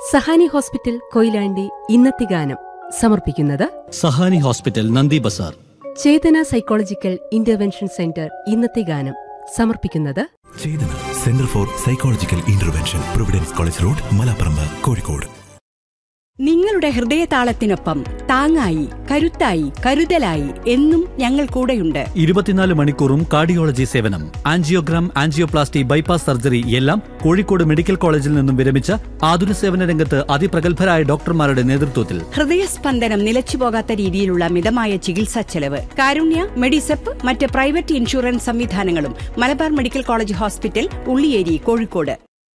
Sahani hospital Koyilandy ഇന്നത്തെ ഗാനം സമർപ്പിക്കുന്നത് Sahani hospital Nandi bazaar Chetana psychological intervention centre ഇന്നത്തെ ഗാനം സമർപ്പിക്കുന്നത് Chetana centre for psychological intervention providence college road Malaparamba Kozhikode നിങ്ങളുടെ ഹൃദയതാളത്തിനൊപ്പം താങ്ങായി കരുത്തായി കരുതലായി എന്നും ഞങ്ങൾ കൂടെയുണ്ട് ഇരുപത്തിനാല് മണിക്കൂറും കാർഡിയോളജി സേവനം ആൻജിയോഗ്രാം ആൻജിയോപ്ലാസ്റ്റി ബൈപ്പാസ് സർജറി എല്ലാം കോഴിക്കോട് മെഡിക്കൽ കോളേജിൽ നിന്നും വിരമിച്ച ആതുര സേവന രംഗത്ത് അതിപ്രഗത്ഭരായ ഡോക്ടർമാരുടെ നേതൃത്വത്തിൽ ഹൃദയസ്പന്ദനം നിലച്ചുപോകാത്ത രീതിയിലുള്ള മിതമായ ചികിത്സാ ചെലവ് കാരുണ്യ മെഡിസെപ്പ് മറ്റ് പ്രൈവറ്റ് ഇൻഷുറൻസ് സംവിധാനങ്ങളും Malabar medical college hospital Ulliyeri Kozhikode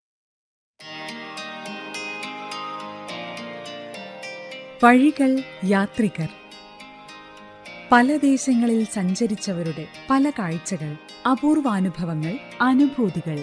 വഴികൾ യാത്രികർ പല ദേശങ്ങളിൽ സഞ്ചരിച്ചവരുടെ പല കാഴ്ചകൾ അപൂർവാനുഭവങ്ങൾ അനുഭൂതികൾ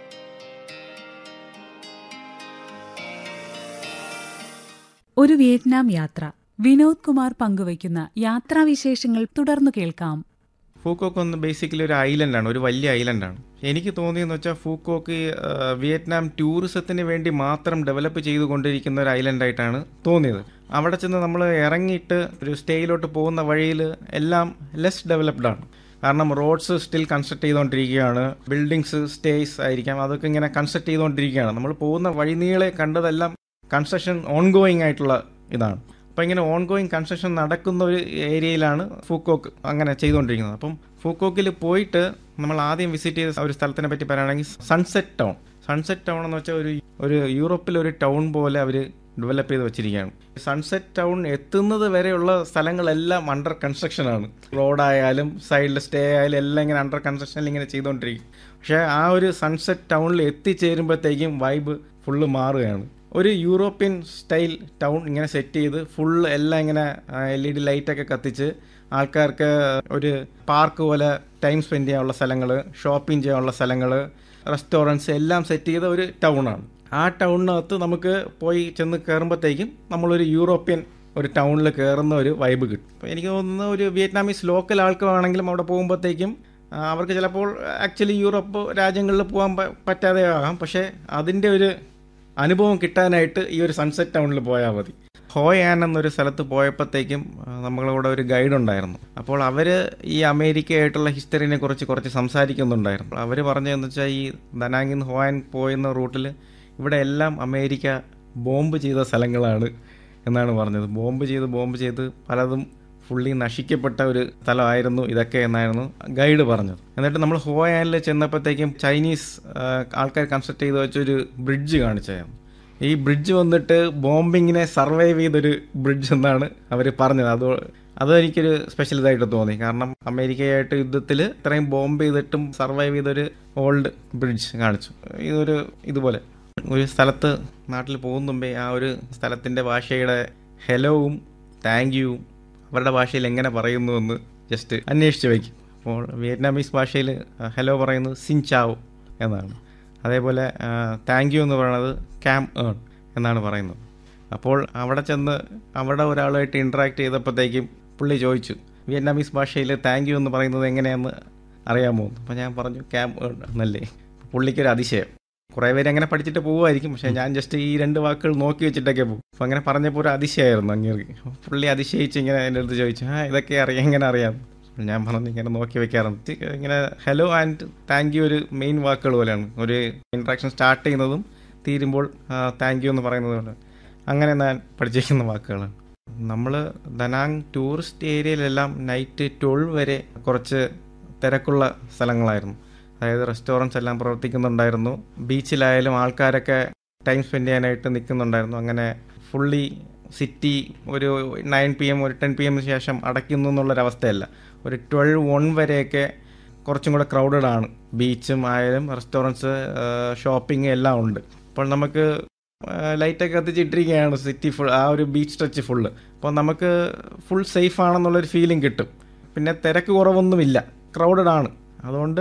ഒരു വിയറ്റ്നാം യാത്ര വിനോദ് കുമാർ പങ്കുവയ്ക്കുന്ന യാത്രാവിശേഷങ്ങൾ തുടർന്നു കേൾക്കാം ഫൂക്കോക്ക് ഒന്ന് ബേസിക്കലി ഒരു ഐലൻഡാണ് ഒരു വലിയ ഐലൻഡാണ് എനിക്ക് തോന്നിയെന്ന് വെച്ചാൽ ഫൂക്കോക്ക് ആ, വിയറ്റ്നാം ടൂറിസത്തിന് വേണ്ടി മാത്രം ഡെവലപ്പ് ചെയ്തുകൊണ്ടിരിക്കുന്ന ഒരു ഐലൻഡായിട്ടാണ് തോന്നിയത് അവിടെ ചെന്ന് നമ്മൾ ഇറങ്ങിയിട്ട് ഒരു സ്റ്റേയിലോട്ട് പോകുന്ന വഴിയിൽ എല്ലാം ലെസ് ഡെവലപ്ഡ് ആണ് കാരണം റോഡ്സ് സ്റ്റിൽ കൺസ്ട്രക്ട് ചെയ്തുകൊണ്ടിരിക്കുകയാണ് ബിൽഡിങ്സ് സ്റ്റേസ് ആയിരിക്കാം അതൊക്കെ ഇങ്ങനെ കൺസ്ട്രക്ട് ചെയ്തുകൊണ്ടിരിക്കുകയാണ് നമ്മൾ പോകുന്ന വഴിനീളെ കണ്ടതെല്ലാം കൺസ്ട്രക്ഷൻ ഓൺഗോയിങ് ആയിട്ടുള്ള ഇതാണ് അപ്പോൾ ഇങ്ങനെ ഓൺഗോയിങ് കൺസ്ട്രക്ഷൻ നടക്കുന്ന ഒരു ഏരിയയിലാണ് ഫൂക്കോക്ക് അങ്ങനെ ചെയ്തുകൊണ്ടിരിക്കുന്നത് അപ്പം ഫൂക്കോക്കിൽ പോയിട്ട് നമ്മൾ ആദ്യം വിസിറ്റ് ചെയ്ത ഒരു സ്ഥലത്തിനെ പറ്റി പറയുകയാണെങ്കിൽ സൺസെറ്റ് ടൗൺ സൺസെറ്റ് ടൗൺ എന്ന് വെച്ചാൽ ഒരു ഒരു യൂറോപ്പിലെ ഒരു ടൗൺ പോലെ അവർ ഡെവലപ്പ് ചെയ്ത് വെച്ചിരിക്കുകയാണ് സൺസെറ്റ് ടൗൺ എത്തുന്നത് വരെയുള്ള സ്ഥലങ്ങളെല്ലാം അണ്ടർ കൺസ്ട്രക്ഷനാണ് റോഡായാലും സൈഡിൽ സ്റ്റേ ആയാലും എല്ലാം ഇങ്ങനെ അണ്ടർ കൺസ്ട്രക്ഷനിൽ ഇങ്ങനെ ചെയ്തുകൊണ്ടിരിക്കും പക്ഷേ ആ ഒരു സൺസെറ്റ് ടൗണിൽ എത്തിച്ചേരുമ്പോഴത്തേക്കും വൈബ് ഫുള്ള് മാറുകയാണ് ഒരു യൂറോപ്യൻ സ്റ്റൈൽ ടൗൺ ഇങ്ങനെ സെറ്റ് ചെയ്ത് ഫുൾ എല്ലാം ഇങ്ങനെ എൽ ഇ ഡി ലൈറ്റൊക്കെ കത്തിച്ച് ആൾക്കാർക്ക് ഒരു പാർക്ക് പോലെ ടൈം സ്പെൻഡ് ചെയ്യാനുള്ള സ്ഥലങ്ങൾ ഷോപ്പിംഗ് ചെയ്യാനുള്ള സ്ഥലങ്ങൾ റെസ്റ്റോറൻറ്റ്സ് എല്ലാം സെറ്റ് ചെയ്ത ഒരു ടൗണാണ് ആ ടൗണിനകത്ത് നമുക്ക് പോയി ചെന്ന് കയറുമ്പോഴത്തേക്കും നമ്മളൊരു യൂറോപ്യൻ ഒരു ടൗണിൽ കയറുന്ന ഒരു വൈബ് കിട്ടും അപ്പോൾ എനിക്ക് തോന്നുന്നു ഒരു വിയറ്റ്നാമീസ് ലോക്കൽ ആൾക്കാണെങ്കിലും അവിടെ പോകുമ്പോഴത്തേക്കും ആ, അവർക്ക് ചിലപ്പോൾ ആക്ച്വലി യൂറോപ്പ് രാജ്യങ്ങളിൽ പോകാൻ പ- പറ്റാതെ ആകാം പക്ഷേ അതിൻ്റെ ഒരു അനുഭവം കിട്ടാനായിട്ട് ഈ ഒരു സൺസെറ്റ് ടൗണിൽ പോയാൽ മതി ഹോയ് ആൻ എന്നൊരു സ്ഥലത്ത് പോയപ്പോഴത്തേക്കും ആ, നമ്മളെ കൂടെ ഒരു ഗൈഡ് ഉണ്ടായിരുന്നു അപ്പോൾ അവർ ഈ അമേരിക്കയായിട്ടുള്ള ഹിസ്റ്ററിനെ കുറിച്ച് കുറച്ച് സംസാരിക്കുന്നുണ്ടായിരുന്നു അവർ പറഞ്ഞതെന്ന് വെച്ചാൽ ഈ ദനാങ്ങിൽ നിന്ന് ഹോയൻ പോയുന്ന റൂട്ടിൽ ഇവിടെ എല്ലാം അമേരിക്ക ബോംബ് ചെയ്ത സ്ഥലങ്ങളാണ് എന്നാണ് പറഞ്ഞത് ബോംബ് ചെയ്ത് ബോംബ് ചെയ്ത് പലതും ഫുള്ളി നശിക്കപ്പെട്ട ഒരു സ്ഥലമായിരുന്നു ഇതൊക്കെ എന്നായിരുന്നു ഗൈഡ് പറഞ്ഞത് എന്നിട്ട് നമ്മൾ ഹോയാനിൽ ചെന്നപ്പോഴത്തേക്കും ചൈനീസ് ആ, ആൾക്കാർ കൺസ്ട്രക്ട് ചെയ്ത് വെച്ചൊരു ബ്രിഡ്ജ് കാണിച്ചായിരുന്നു ഈ ബ്രിഡ്ജ് വന്നിട്ട് ബോംബിങ്ങിനെ സർവൈവ് ചെയ്തൊരു ബ്രിഡ്ജ് എന്നാണ് അവർ പറഞ്ഞത് അത് അത് എനിക്കൊരു സ്പെഷ്യൽ ഇതായിട്ട് തോന്നി കാരണം അമേരിക്കയായിട്ട് യുദ്ധത്തിൽ ഇത്രയും ബോംബ് ചെയ്തിട്ടും സർവൈവ് ചെയ്തൊരു ഓൾഡ് ബ്രിഡ്ജ് കാണിച്ചു ഇതൊരു ഇതുപോലെ ഒരു സ്ഥലത്ത് നാട്ടിൽ പോകുന്ന മുമ്പേ ആ ഒരു സ്ഥലത്തിൻ്റെ ഭാഷയുടെ ഹെലോവും താങ്ക് യുവും അവരുടെ ഭാഷയിൽ എങ്ങനെ പറയുന്നു എന്ന് ജസ്റ്റ് അന്വേഷിച്ച് വയ്ക്കും അപ്പോൾ വിയറ്റ്നാമീസ് ഭാഷയിൽ ഹലോ പറയുന്നത് സിൻചാവ് എന്നാണ് അതേപോലെ താങ്ക് യു എന്ന് പറയുന്നത് ക്യാം ഏൺ എന്നാണ് പറയുന്നത് അപ്പോൾ അവിടെ ചെന്ന് അവിടെ ഒരാളുമായിട്ട് ഇൻട്രാക്ട് ചെയ്തപ്പോഴത്തേക്കും പുള്ളി ചോദിച്ചു വിയറ്റ്നാമീസ് ഭാഷയിൽ താങ്ക് യു എന്ന് പറയുന്നത് എങ്ങനെയാണെന്ന് അറിയാമോ എന്ന്. അപ്പോൾ ഞാൻ പറഞ്ഞു ക്യാം ഏൺ എന്നല്ലേ പുള്ളിക്കൊരു അതിശയം കുറേ പേര് അങ്ങനെ പഠിച്ചിട്ട് പോകുമായിരിക്കും പക്ഷേ ഞാൻ ജസ്റ്റ് ഈ രണ്ട് വാക്കുകൾ നോക്കി വെച്ചിട്ടൊക്കെ പോകും അപ്പോൾ അങ്ങനെ പറഞ്ഞപ്പോൾ ഒരു അതിശയമായിരുന്നു അങ്ങേർക്ക് പുള്ളി അതിശയിച്ച് ഇങ്ങനെ എൻ്റെ അടുത്ത് ചോദിച്ചു ആ ഇതൊക്കെ അറിയാം എങ്ങനെ അറിയാം ഞാൻ പറഞ്ഞു ഇങ്ങനെ നോക്കി വെക്കാറുണ്ട് ഇങ്ങനെ ഹലോ ആൻഡ് താങ്ക് യു ഒരു മെയിൻ വാക്കുകൾ പോലെയാണ് ഒരു ഇൻട്രാക്ഷൻ സ്റ്റാർട്ട് ചെയ്യുന്നതും തീരുമ്പോൾ താങ്ക് യു എന്ന് പറയുന്നത് പോലെ അങ്ങനെ ഞാൻ പഠിച്ചിരിക്കുന്ന വാക്കുകളാണ് നമ്മൾ ദനാങ് ടൂറിസ്റ്റ് ഏരിയയിലെല്ലാം നൈറ്റ് ട്വൽവ് വരെ കുറച്ച് തിരക്കുള്ള സ്ഥലങ്ങളായിരുന്നു അതായത് റെസ്റ്റോറൻറ്റ്സ് എല്ലാം പ്രവർത്തിക്കുന്നുണ്ടായിരുന്നു ബീച്ചിലായാലും ആൾക്കാരൊക്കെ ടൈം സ്പെൻഡ് ചെയ്യാനായിട്ട് നിൽക്കുന്നുണ്ടായിരുന്നു അങ്ങനെ ഫുള്ളി സിറ്റി ഒരു നയൻ പി എം ഒരു ടെൻ പി എമ്മിന് ശേഷം അടയ്ക്കുന്നു എന്നുള്ളൊരവസ്ഥയല്ല ഒരു ട്വൽവ് വൺ വരെയൊക്കെ കുറച്ചും കൂടെ ക്രൗഡഡ് ആണ് ബീച്ചും ആയാലും റെസ്റ്റോറൻറ്റ്സ് ഷോപ്പിംഗ് എല്ലാം ഉണ്ട് അപ്പോൾ നമുക്ക് ലൈറ്റൊക്കെ കത്തിച്ചിട്ടിരിക്കുകയാണ് സിറ്റി ഫുൾ ആ ഒരു ബീച്ച് സ്ട്രെച്ച് ഫുള്ള് അപ്പോൾ നമുക്ക് ഫുൾ സേഫ് ആണെന്നുള്ളൊരു ഫീലിംഗ് കിട്ടും പിന്നെ തിരക്ക് കുറവൊന്നുമില്ല ക്രൗഡഡ് ആണ് അതുകൊണ്ട്